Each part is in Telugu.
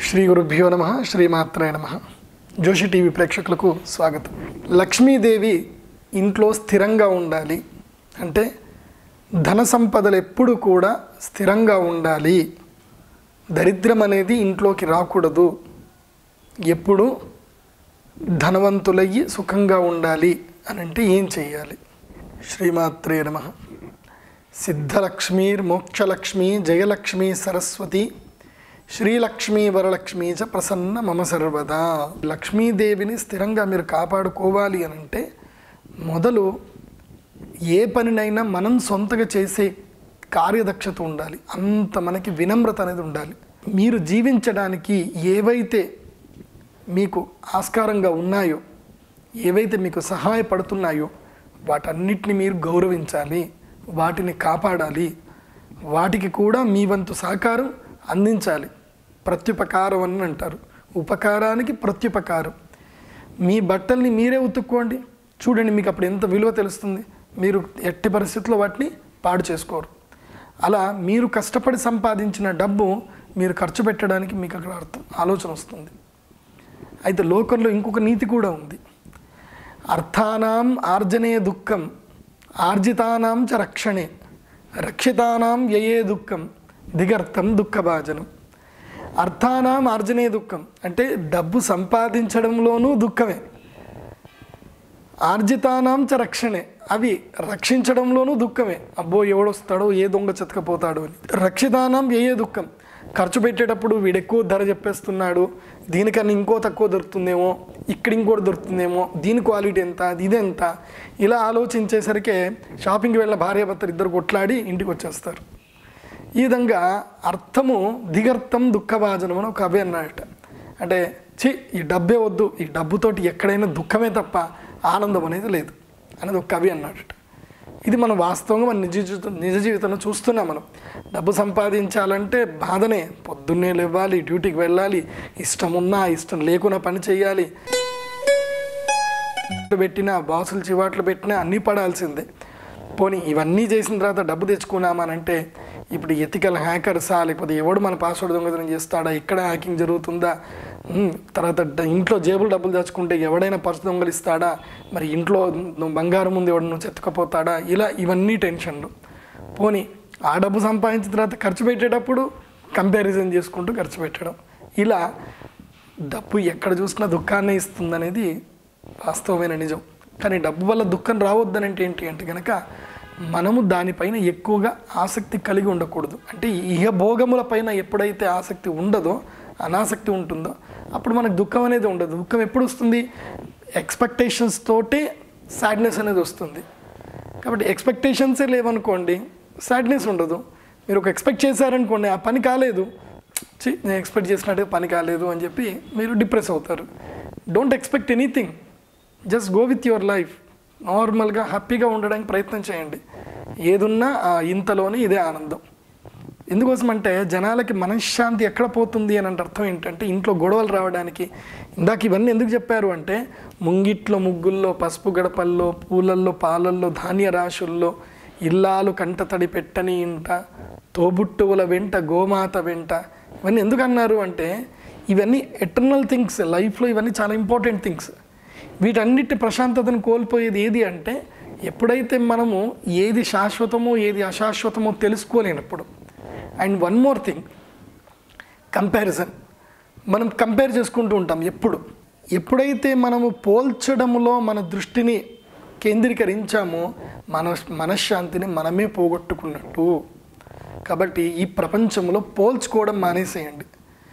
శ్రీ గురుభ్యో నమ శ్రీమాత్రే నమ జోషి టీవీ ప్రేక్షకులకు స్వాగతం లక్ష్మీదేవి ఇంట్లో స్థిరంగా ఉండాలి అంటే ధన సంపదలు ఎప్పుడు కూడా స్థిరంగా ఉండాలి దరిద్రం అనేది ఇంట్లోకి రాకూడదు ఎప్పుడు ధనవంతులయ్యి సుఖంగా ఉండాలి అని అంటే ఏం చేయాలి శ్రీమాత్రే నమ సిద్ధలక్ష్మీర్ మోక్షలక్ష్మి జయలక్ష్మి సరస్వతి శ్రీలక్ష్మీ వరలక్ష్మి చ ప్రసన్న మమ సర్వదా లక్ష్మీదేవిని స్థిరంగా మీరు కాపాడుకోవాలి అని అంటే మొదలు ఏ పనినైనా మనం సొంతగా చేసే కార్యదక్షత ఉండాలి అంత మనకి వినమ్రత అనేది ఉండాలి మీరు జీవించడానికి ఏవైతే మీకు ఆస్కారంగా ఉన్నాయో ఏవైతే మీకు సహాయపడుతున్నాయో వాటన్నిటిని మీరు గౌరవించాలి వాటిని కాపాడాలి వాటికి కూడా మీ వంతు సహకారం అందించాలి ప్రత్యుపకారం అని అంటారు ఉపకారానికి ప్రత్యుపకారం మీ బట్టల్ని మీరే ఉతుక్కోండి చూడండి మీకు అప్పుడు ఎంత విలువ తెలుస్తుంది మీరు ఎట్టి పరిస్థితుల్లో వాటిని పాడు చేసుకోరు అలా మీరు కష్టపడి సంపాదించిన డబ్బు మీరు ఖర్చు పెట్టడానికి మీకు అక్కడ అర్థం ఆలోచన వస్తుంది అయితే లోకంలో ఇంకొక నీతి కూడా ఉంది అర్థానాం ఆర్జనే దుఃఖం ఆర్జితానాం చ రక్షణే రక్షితానాం వ్యయే దుఃఖం దిగర్థం దుఃఖభాజనం అర్థానాం ఆర్జనే దుఃఖం అంటే డబ్బు సంపాదించడంలోనూ దుఃఖమే ఆర్జితానాం చ రక్షణే అవి రక్షించడంలోనూ దుఃఖమే అబ్బో ఎవడొస్తాడో ఏ దొంగ చెతకపోతాడు అని రక్షితానాం ఏ దుఃఖం ఖర్చు పెట్టేటప్పుడు వీడు ఎక్కువ ధర చెప్పేస్తున్నాడు దీనికన్నా ఇంకో తక్కువ దొరుకుతుందేమో ఇక్కడ ఇంకోటి దొరుకుతుందేమో దీని క్వాలిటీ ఎంత ఇది ఎంత ఇలా ఆలోచించేసరికి షాపింగ్కి వెళ్ళిన భార్యాభర్తలు ఇద్దరు కొట్లాడి ఇంటికి వచ్చేస్తారు ఈ విధంగా అర్థము దిగర్థం దుఃఖభాజనం అని ఒక కవి అన్నాడట అంటే చి ఈ డబ్బే వద్దు ఈ డబ్బుతోటి ఎక్కడైనా దుఃఖమే తప్ప ఆనందం అనేది లేదు అనేది ఒక కవి అన్నాడట ఇది మనం వాస్తవంగా మన నిజ జీవితం నిజ జీవితంలో చూస్తున్నాం మనం డబ్బు సంపాదించాలంటే బాధనే పొద్దున్నే లేవాలి డ్యూటీకి వెళ్ళాలి ఇష్టం ఉన్నా ఇష్టం లేకున్నా పని చేయాలి పెట్టినా బాసులు చివాట్లు పెట్టినా అన్నీ పడాల్సిందే పోనీ ఇవన్నీ చేసిన తర్వాత డబ్బు తెచ్చుకున్నామనంటే ఇప్పుడు ఎథికల్ హ్యాకర్సా లేకపోతే ఎవడు మన పాస్వర్డ్ దొంగతనం చేస్తాడా ఇక్కడ హ్యాకింగ్ జరుగుతుందా ఉమ్, తర్వాత డ- ఇంట్లో జేబులు డబ్బులు తెచ్చుకుంటే ఎవడైనా పర్సు దొంగలిస్తాడా మరి ఇంట్లో నువ్వు బంగారం ముందు ఎవడు నువ్వు చెత్తకపోతాడా ఇలా ఇవన్నీ టెన్షన్లు పోనీ ఆ డబ్బు సంపాదించిన తర్వాత ఖర్చు పెట్టేటప్పుడు కంపారిజన్ చేసుకుంటూ ఖర్చు పెట్టడం ఇలా డబ్బు ఎక్కడ చూసినా దుఃఖాన్ని ఇస్తుందనేది వాస్తవమైన నిజం కానీ డబ్బు వల్ల దుఃఖం రావద్దని అంటే ఏంటి అంటే కనుక మనము దానిపైన ఎక్కువగా ఆసక్తి కలిగి ఉండకూడదు అంటే ఇహ భోగముల పైన ఎప్పుడైతే ఆసక్తి ఉండదో అనాసక్తి ఉంటుందో అప్పుడు మనకు దుఃఖం అనేది ఉండదు దుఃఖం ఎప్పుడు వస్తుంది ఎక్స్పెక్టేషన్స్ తోటే సాడ్నెస్ అనేది వస్తుంది కాబట్టి ఎక్స్పెక్టేషన్సే లేవనుకోండి సాడ్నెస్ ఉండదు మీరు ఒక ఎక్స్పెక్ట్ చేశారనుకోండి ఆ పని కాలేదు ఛీ, నేను ఎక్స్పెక్ట్ చేసినట్టుగా పని కాలేదు అని చెప్పి మీరు డిప్రెస్ అవుతారు don't expect anything just go with your life నార్మల్గా హ్యాపీగా ఉండడానికి ప్రయత్నం చేయండి ఏదున్నా ఆ ఇంతలోనే ఇదే ఆనందం ఎందుకోసం అంటే జనాలకి మనశ్శాంతి ఎక్కడ పోతుంది అని అంటే అర్థం ఏంటంటే ఇంట్లో గొడవలు రావడానికి ఇందాక ఇవన్నీ ఎందుకు చెప్పారు అంటే ముంగిట్లో ముగ్గుల్లో పసుపు గడపల్లో పూలల్లో పాలల్లో ధాన్య రాశుల్లో ఇల్లాలు కంటతడి పెట్టని ఇంట తోబుట్టువుల వెంట గోమాత వెంట ఇవన్నీ ఎందుకు అన్నారు అంటే ఇవన్నీ ఎటర్నల్ థింగ్స్ లైఫ్లో ఇవన్నీ చాలా ఇంపార్టెంట్ థింగ్స్ వీటన్నిటి ప్రశాంతతను కోల్పోయేది ఏది అంటే ఎప్పుడైతే మనము ఏది శాశ్వతమో ఏది అశాశ్వతమో తెలుసుకోలేనప్పుడు and one more thing comparison మనం కంపేర్ చేసుకుంటూ ఉంటాం ఎప్పుడు ఎప్పుడైతే మనము పోల్చడంలో మన దృష్టిని కేంద్రీకరించామో మన మనశ్శాంతిని మనమే పోగొట్టుకున్నట్టు కాబట్టి ఈ ప్రపంచంలో పోల్చుకోవడం మానేసేయండి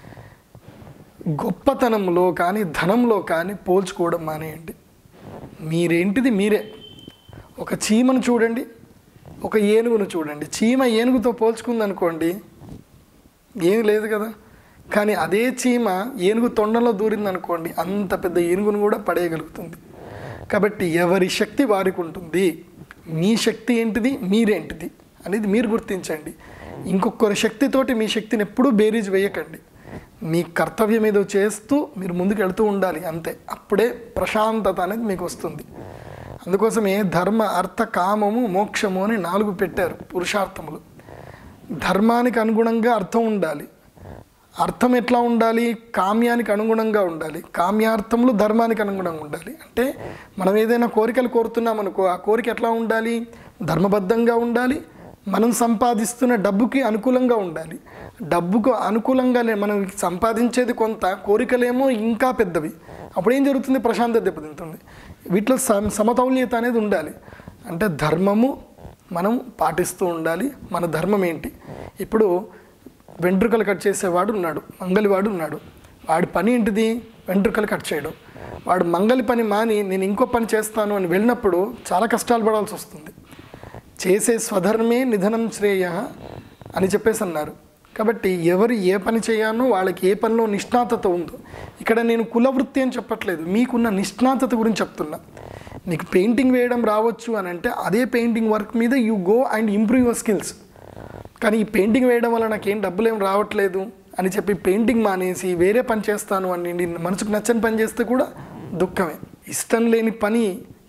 గొప్పతనంలో కానీ ధనంలో కానీ పోల్చుకోవడం మానేయండి మీరేంటిది మీరే ఒక చీమను చూడండి ఒక ఏనుగును చూడండి చీమ ఏనుగుతో పోల్చుకుందనుకోండి ఏమి లేదు కదా కానీ అదే చీమ ఏనుగు తొండంలో దూరిందనుకోండి అంత పెద్ద ఏనుగును కూడా పడేయగలుగుతుంది కాబట్టి ఎవరి శక్తి వారికి ఉంటుంది మీ శక్తి ఏంటిది మీరేంటిది అనేది మీరు గుర్తించండి ఇంకొకరి శక్తితోటి మీ శక్తిని ఎప్పుడూ బేరీజ్ వేయకండి మీ కర్తవ్యం ఏదో చేస్తూ మీరు ముందుకు వెళ్తూ ఉండాలి అంతే అప్పుడే ప్రశాంతత అనేది మీకు వస్తుంది అందుకోసమే ధర్మ అర్థ కామము మోక్షము అని నాలుగు పెట్టారు పురుషార్థములు ధర్మానికి అనుగుణంగా అర్థం ఉండాలి అర్థం ఎట్లా ఉండాలి కామ్యానికి అనుగుణంగా ఉండాలి కామ్యార్థములు ధర్మానికి అనుగుణంగా ఉండాలి అంటే మనం ఏదైనా కోరికలు కోరుతున్నాం అనుకో ఆ కోరిక ఎట్లా ఉండాలి ధర్మబద్ధంగా ఉండాలి మనం సంపాదిస్తున్న డబ్బుకి అనుకూలంగా ఉండాలి డబ్బుకు అనుకూలంగా లే- మనం సంపాదించేది కొంత కోరికలేమో ఇంకా పెద్దవి అప్పుడు ఏం జరుగుతుంది ప్రశాంతత దెబ్బతింటుంది వీటిలో సమ సమతౌల్యత అనేది ఉండాలి అంటే ధర్మము మనం పాటిస్తూ ఉండాలి మన ధర్మం ఏంటి ఇప్పుడు వెంట్రుకలు కట్ చేసేవాడు ఉన్నాడు మంగలివాడు ఉన్నాడు వాడి పని ఏంటిది వెంట్రుకలు కట్ చేయడం వాడు మంగలి పని మాని నేను ఇంకో పని చేస్తాను అని వెళ్ళినప్పుడు చాలా కష్టాలు పడాల్సి వస్తుంది చేసే స్వధర్మే నిధనం శ్రేయ అని చెప్పేసి అన్నారు కాబట్టి ఎవరు ఏ పని చేయాలో వాళ్ళకి ఏ పనిలో నిష్ణాతత ఉందో ఇక్కడ నేను కులవృత్తి అని చెప్పట్లేదు మీకున్న నిష్ణాతత గురించి చెప్తున్నా నీకు పెయింటింగ్ వేయడం రావచ్చు అని అంటే అదే పెయింటింగ్ వర్క్ మీద you go and improve your skills కానీ ఈ పెయింటింగ్ వేయడం వల్ల నాకేం డబ్బులు ఏం రావట్లేదు అని చెప్పి పెయింటింగ్ మానేసి వేరే పని చేస్తాను అని నేను మనసుకు నచ్చని పని చేస్తే కూడా దుఃఖమే ఇష్టం లేని పని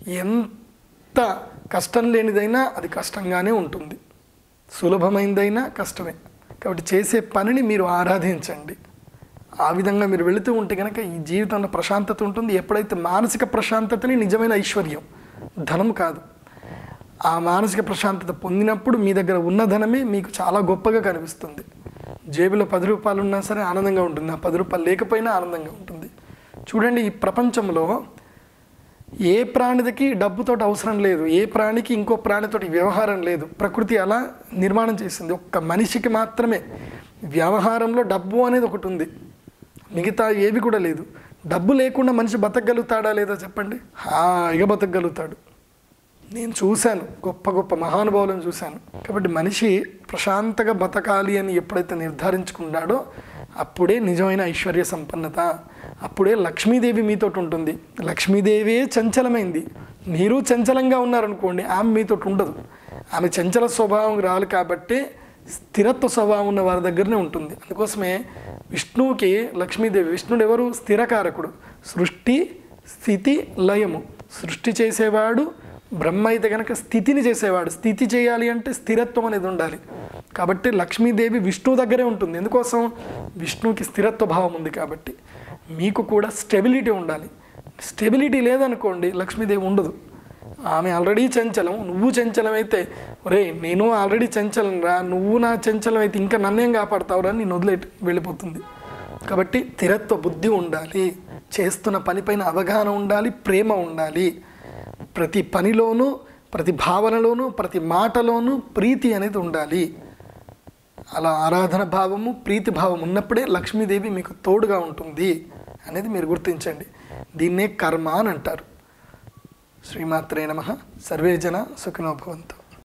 ఎంత కష్టం లేనిదైనా అది కష్టంగానే ఉంటుంది సులభమైందైనా కష్టమే కాబట్టి చేసే పనిని మీరు ఆరాధించండి ఆ విధంగా మీరు వెళుతూ ఉంటే కనుక ఈ జీవితంలో ప్రశాంతత ఉంటుంది ఎప్పుడైతే మానసిక ప్రశాంతతని నిజమైన ఐశ్వర్యం ధనం కాదు ఆ మానసిక ప్రశాంతత పొందినప్పుడు మీ దగ్గర ఉన్న ధనమే మీకు చాలా గొప్పగా కనిపిస్తుంది జేబులో పది రూపాయలు ఉన్నా సరే ఆనందంగా ఉంటుంది ఆ పది రూపాయలు లేకపోయినా ఆనందంగా ఉంటుంది చూడండి ఈ ప్రపంచంలో ఏ ప్రాణికి డబ్బుతోటి అవసరం లేదు ఏ ప్రాణికి ఇంకో ప్రాణితోటి వ్యవహారం లేదు ప్రకృతి అలా నిర్మాణం చేసింది ఒక్క మనిషికి మాత్రమే వ్యవహారంలో డబ్బు అనేది ఒకటి ఉంది మిగతా ఏవి కూడా లేదు డబ్బు లేకుండా మనిషి బతకగలుగుతాడా లేదా చెప్పండి హాయిగా బతకగలుగుతాడు నేను చూశాను గొప్ప గొప్ప మహానుభావులను చూశాను కాబట్టి మనిషి ప్రశాంతంగా బతకాలి అని ఎప్పుడైతే నిర్ధారించుకున్నాడో అప్పుడే నిజమైన ఐశ్వర్య సంపన్నత అప్పుడే లక్ష్మీదేవి మీతోటి ఉంటుంది లక్ష్మీదేవే చంచలమైంది మీరు చంచలంగా ఉన్నారనుకోండి ఆమె మీతోటి ఉండదు ఆమె చంచల స్వభావం రాలి కాబట్టి స్థిరత్వ స్వభావం ఉన్న వారి దగ్గరనే ఉంటుంది అందుకోసమే విష్ణువుకి లక్ష్మీదేవి విష్ణుడు ఎవరు స్థిరకారకుడు సృష్టి స్థితి లయము సృష్టి చేసేవాడు బ్రహ్మ అయితే కనుక స్థితిని చేసేవాడు స్థితి చేయాలి అంటే స్థిరత్వం అనేది ఉండాలి కాబట్టి లక్ష్మీదేవి విష్ణువు దగ్గరే ఉంటుంది ఎందుకోసం విష్ణువుకి స్థిరత్వ భావం ఉంది కాబట్టి మీకు కూడా స్టెబిలిటీ ఉండాలి స్టెబిలిటీ లేదనుకోండి లక్ష్మీదేవి ఉండదు ఆమె ఆల్రెడీ చంచలం నువ్వు చంచలం అయితే ఒరే నేను ఆల్రెడీ చంచలం రా నువ్వు నా చంచలం అయితే ఇంకా నన్నేం కాపాడతావురా నేను వదిలే వెళ్ళిపోతుంది కాబట్టి స్థిరత్వ బుద్ధి ఉండాలి చేస్తున్న పనిపైన అవగాహన ఉండాలి ప్రేమ ఉండాలి ప్రతి పనిలోనూ ప్రతి భావనలోనూ ప్రతి మాటలోనూ ప్రీతి అనేది ఉండాలి అలా ఆరాధన భావము ప్రీతి భావం ఉన్నప్పుడే లక్ష్మీదేవి మీకు తోడుగా ఉంటుంది అనేది మీరు గుర్తించండి దీన్నే కర్మ అని అంటారు శ్రీమాత్రే నమ సర్వే జన సుఖినో భవంతు